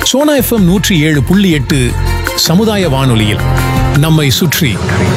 Sona FM நூற்றி ஏழு புள்ளி எட்டு சமுதாய வானொலியில் நம்மை சுற்றி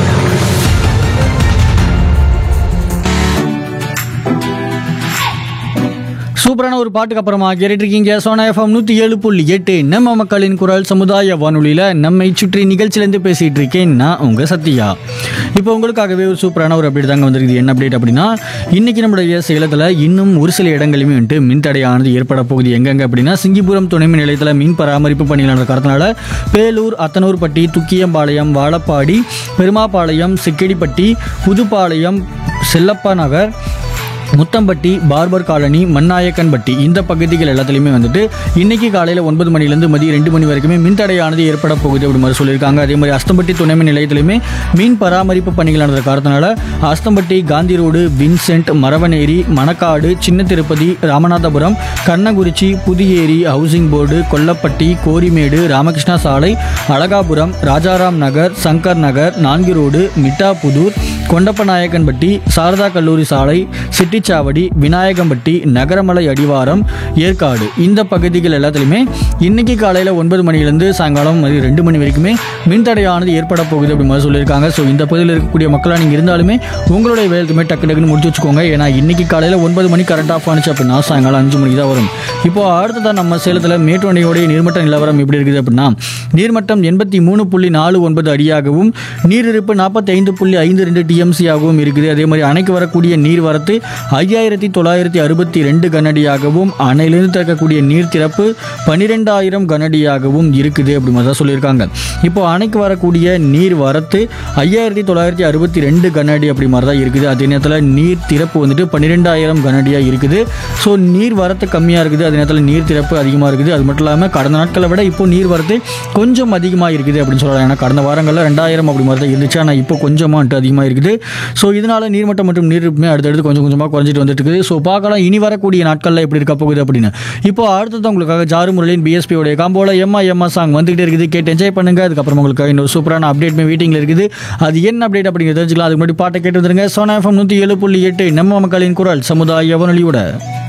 சூப்பரான ஒரு பாட்டுக்கு அப்புறமா கேட்டுட்டு இருக்கீங்க சோனா எஃப்எம் நூற்றி ஏழு புள்ளி எட்டு நம்ம மக்களின் குரல் சமுதாய வானொலியில் நம்மை சுற்றி நிகழ்ச்சியிலேருந்து பேசிகிட்டு இருக்கேன் நான் உங்கள் சத்யா இப்போ உங்களுக்காகவே ஒரு சூப்பரான ஒரு அப்டேட் தாங்க வந்திருக்குது என்ன அப்டேட் அப்படின்னா இன்னைக்கு நம்முடைய சேலத்தில் இன்னும் ஒரு சில இடங்களிலுமே வந்துட்டு மின்தடையானது ஏற்பட போகுது எங்கெங்க அப்படின்னா சிங்கிபுரம் துணை மின் நிலையத்தில் மின் பராமரிப்பு பணிகள் நடக்கிறதுனால பேலூர் அத்தனூர்பட்டி துக்கியம்பாளையம் வாழப்பாடி பெருமாபாளையம் சிக்கடிப்பட்டி புதுப்பாளையம் செல்லப்பா நகர் முத்தம்பட்டி பார்பர் காலனி மண்ணாயக்கன்பட்டி இந்த பகுதிகள் எல்லாத்துலேயுமே வந்துட்டு இன்னைக்கு காலையில் ஒன்பது மணிலேருந்து மதியம் ரெண்டு மணி வரைக்குமே மின்தடையானது ஏற்பட போகுது அப்படி மாதிரி சொல்லியிருக்காங்க அதே மாதிரி அஸ்தம்பட்டி துணை மின் நிலையத்திலுமே மீன் பராமரிப்பு பணிகள் நடந்த காரணத்தினால Asthampatti Gandhi road Vincent Maravaneri Manakkadu Chinna Tirupati Ramanathapuram Kannankurichi Puthiyeri housing board Kollapatti Gorimedu Ramakrishna சாலை அழகாபுரம் ராஜாராம் நகர் சங்கர் நகர் நான்கு ரோடு மிட்டாபுதூர் கொண்டப்பநாயக்கன்பட்டி சாரதா கல்லூரி சாலை சிட்டிச்சாவடி விநாயகம்பட்டி நகரமலை அடிவாரம் ஏற்காடு இந்த பகுதிகள் எல்லாத்துலேயுமே இன்னைக்கு காலையில் ஒன்பது மணிலேருந்து சாயங்காலம் மணி ரெண்டு மணி வரைக்குமே மின்தடையானது ஏற்பட போகுது அப்படி மாதிரி சொல்லியிருக்காங்க ஸோ இந்த பகுதியில் இருக்கக்கூடிய மக்களாக நீங்கள் இருந்தாலுமே உங்களுடைய வேலைக்குமே டக்கு டக்குன்னு முடிச்சு வச்சுக்கோங்க ஏன்னா இன்னைக்கு காலையில் ஒன்பது மணி கரண்ட் ஆஃப் ஆனிச்சு அப்படின்னா சாயங்காலம் அஞ்சு மணிக்கு தான் வரும் இப்போ அடுத்ததான் நம்ம சேலத்தில் மேட்டுவண்டியோடைய நீர்மட்ட நிலவரம் எப்படி இருக்குது அப்படின்னா நீர்மட்டம் எண்பத்தி மூணு புள்ளி நாலு ஒன்பது அடியாகவும் நீரிருப்பு நாற்பத்தி ஐந்து புள்ளி ஐந்து ரெண்டு டிஎம்சியாகவும் இருக்குது அதே மாதிரி அணைக்கு வரக்கூடிய நீர் வரத்து ஐயாயிரத்தி தொள்ளாயிரத்தி அறுபத்தி ரெண்டு கனடியாகவும் அணையிலிருந்து திறக்கக்கூடிய நீர் திறப்பு பன்னிரெண்டாயிரம் கனடியாகவும் இருக்குது அப்படி மாதிரி தான் சொல்லியிருக்காங்க இப்போ அணைக்கு வரக்கூடிய நீர் வரத்து ஐயாயிரத்தி தொள்ளாயிரத்தி அறுபத்தி ரெண்டு கனஅடி அப்படி மாதிரி தான் இருக்குது அதே நேரத்தில் நீர் திறப்பு வந்துட்டு பன்னிரெண்டாயிரம் கனஅடியாக இருக்குது ஸோ நீர் வரத்து கம்மியாக இருக்குது அதே நேரத்தில் நீர் திறப்பு அதிகமாக இருக்குது அது மட்டும் இல்லாமல் கடந்த நாட்களை விட இப்போ நீர் வரத்து கொஞ்சம் அதிகமாக இருக்குது அப்படின்னு சொல்லலாம் ஏன்னா கடந்த வாரங்களில் ரெண்டாயிரம் அப்படி மாதிரி தான் இருந்துச்சு ஆனால் இப்போ கொஞ்சமாக வந்துட்டு அதிகமாக இருக்குது ஸோ இதனால நீர்மட்டம் மற்றும் நீரிருப்புமே அடுத்தடுத்து கொஞ்சம் கொஞ்சமாக குறைஞ்சிட்டு வந்துட்டு இருக்குது ஸோ பார்க்கலாம் இனி வரக்கூடிய நாட்களில் எப்படி இருக்க போகுது அப்படின்னு இப்போ அடுத்தது உங்களுக்காக ஜாரு முரளின் பிஎஸ்பி உடைய காம்போல எம்மா எம்மா சாங் வந்துகிட்டே இருக்குது கேட்டு என்ஜாய் பண்ணுங்க அதுக்கப்புறம் உங்களுக்கு இன்னொரு சூப்பரான அப்டேட் வெயிட்டிங்கில் இருக்குது அது என்ன அப்டேட் அப்படிங்கிறத தெரிஞ்சுக்கலாம் அதுக்கு முன்னாடி பாட்டை கேட்டு வந்துருங்க சோனா எஃப்எம் நூற்றி ஏழு புள்ளி எட்டு நம்ம மக்களின் குரல் சமுதாய வானொலியோட